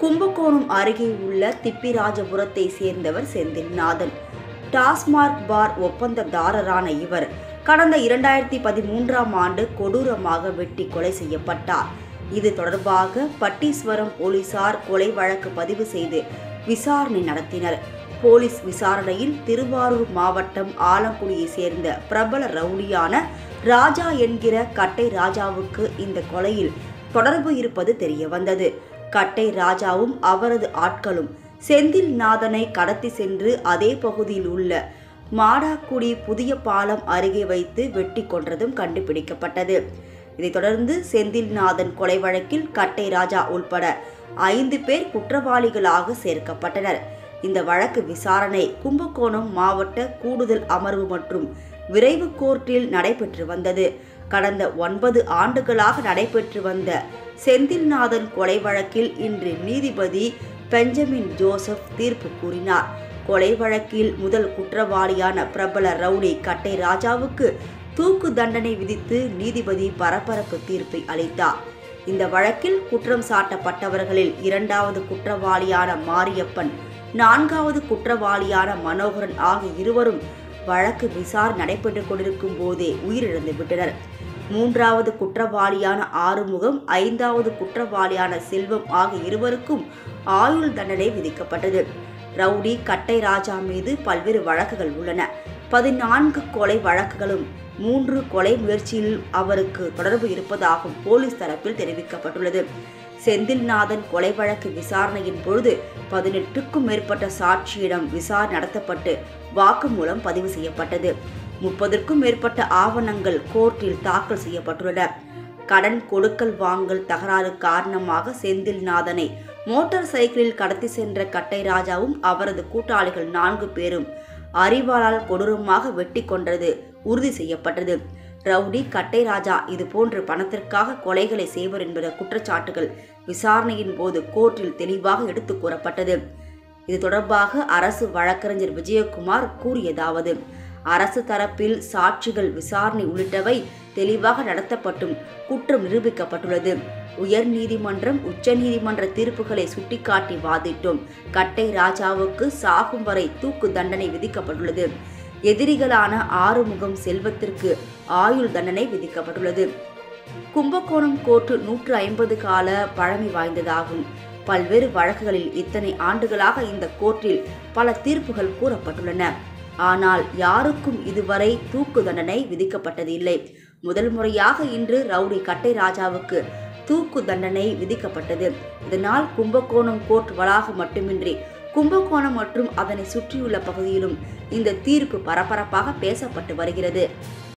கும்பகோணம் அருகே உள்ள திப்பிராஜபுரத்தை சேர்ந்தவர் செந்தில்நாதன் டாஸ்மார்க் பார் ஒப்பந்ததாரரான இவர் கடந்த இரண்டாயிரத்தி பதிமூன்றாம் ஆண்டு கொடூரமாக வெட்டி கொலை செய்யப்பட்டார் இது தொடர்பாக பட்டீஸ்வரம் போலீசார் கொலை வழக்கு பதிவு செய்து விசாரணை நடத்தினர் போலீஸ் விசாரணையில் திருவாரூர் மாவட்டம் ஆலங்குடியை சேர்ந்த பிரபல ரவுடியான ராஜா என்கிற கட்டை ராஜாவுக்கு இந்த கொலையில் தொடர்பு இருப்பது தெரிய வந்தது கட்டை ராஜாவும் அவரது ஆட்களும் செந்தில் நாதனை கடத்தி சென்று அதே பகுதியில் உள்ள மாடாக்குடி புதிய பாலம் அருகே வைத்து வெட்டி கொன்றதும் கண்டுபிடிக்கப்பட்டது இதைத் தொடர்ந்து செந்தில்நாதன் கொலை வழக்கில் கட்டை ராஜா உள்பட ஐந்து பேர் குற்றவாளிகளாக சேர்க்கப்பட்டனர் இந்த வழக்கு விசாரணை கும்பகோணம் மாவட்ட கூடுதல் அமர்வு மற்றும் விரைவு கோர்ட்டில் நடைபெற்று வந்தது கடந்த ஒன்பது ஆண்டுகளாக நடைபெற்று வந்த செந்தில்நாதன் கொலை வழக்கில் இன்று நீதிபதி பெஞ்சமின் ஜோசப் தீர்ப்பு கூறினார் கொலை வழக்கில் முதல் குற்றவாளியான பிரபல ரவுடி கட்டை ராஜாவுக்கு தூக்கு தண்டனை விதித்து நீதிபதி பரபரப்பு தீர்ப்பை அளித்தார் இந்த வழக்கில் குற்றம் சாட்டப்பட்டவர்களில் இரண்டாவது குற்றவாளியான மாரியப்பன் நான்காவது குற்றவாளியான மனோகரன் ஆகிய இருவரும் வழக்கு விசாரணை நடைபெற்றுக் கொண்டிருக்கும் போதே உயிரிழந்து விட்டனர் மூன்றாவது குற்றவாளியான ஆறுமுகம் ஐந்தாவது குற்றவாளியான செல்வம் ஆகிய இருவருக்கும் ஆயுள் தண்டனை விதிக்கப்பட்டது ரவுடி கட்டை ராஜா மீது பல்வேறு வழக்குகள் உள்ளன பதினான்கு கொலை வழக்குகளும் மூன்று கொலை முயற்சியில் அவருக்கு தொடர்பு இருப்பதாகவும் போலீஸ் தரப்பில் தெரிவிக்கப்பட்டுள்ளது செந்தில்நாதன் கொலை வழக்கு விசாரணையின் பொழுது பதினெட்டுக்கும் மேற்பட்ட சாட்சியிடம் விசாரணை நடத்தப்பட்டு வாக்குமூலம் பதிவு செய்யப்பட்டது முப்பதற்கும் மேற்பட்ட ஆவணங்கள் கோர்ட்டில் தாக்கல் செய்யப்பட்டுள்ளன கடன் கொடுக்கல் வாங்கல் தகராறு காரணமாக செந்தில்நாதனை மோட்டார் சைக்கிளில் கடத்தி சென்ற கட்டை ராஜாவும் அவரது கூட்டாளிகள் நான்கு பேரும் அறிவாளால் கொடூரமாக வெட்டி கொன்றது உறுதி செய்யப்பட்டது ரவுடி கட்டை ராஜா இது போன்ற பணத்திற்காக கொலைகளை செய்வர் என்பத குற்றச்சாட்டுகள் விசாரணையின் போது கோர்ட்டில் தெளிவாக எடுத்து கூறப்பட்டது இது தொடர்பாக அரசு வழக்கறிஞர் விஜயகுமார் கூறியதாவது அரசு தரப்பில் சாட்சிகள் விசாரணை உள்ளிட்டவை தெளிவாக நடத்தப்பட்டும் குற்றம் நிரூபிக்கப்பட்டுள்ளது உயர் நீதிமன்றம் உச்ச நீதிமன்ற தீர்ப்புகளை சுட்டிக்காட்டி வாதிட்டோம் கட்டை ராஜாவுக்கு சாகும் வரை தூக்கு தண்டனை விதிக்கப்பட்டுள்ளது எதிரிகளான ஆறுமுகம் செல்வத்திற்கு ஆயுள் தண்டனை விதிக்கப்பட்டுள்ளது கும்பகோணம் கோர்ட்டு நூற்று ஐம்பது கால பழமை வாய்ந்ததாகும் பல்வேறு வழக்குகளில் இத்தனை ஆண்டுகளாக இந்த கோர்ட்டில் பல தீர்ப்புகள் கூறப்பட்டுள்ளன ஆனால் யாருக்கும் இதுவரை தூக்கு தண்டனை விதிக்கப்பட்டது இல்லை முதல் முறையாக இன்று ரவுடி கட்டை ராஜாவுக்கு தூக்கு தண்டனை விதிக்கப்பட்டது இதனால் கும்பகோணம் கோர்ட் வளாகம் மட்டுமின்றி கும்பகோணம் மற்றும் அதனை சுற்றியுள்ள பகுதியிலும் இந்த தீர்ப்பு பரபரப்பாக பேசப்பட்டு வருகிறது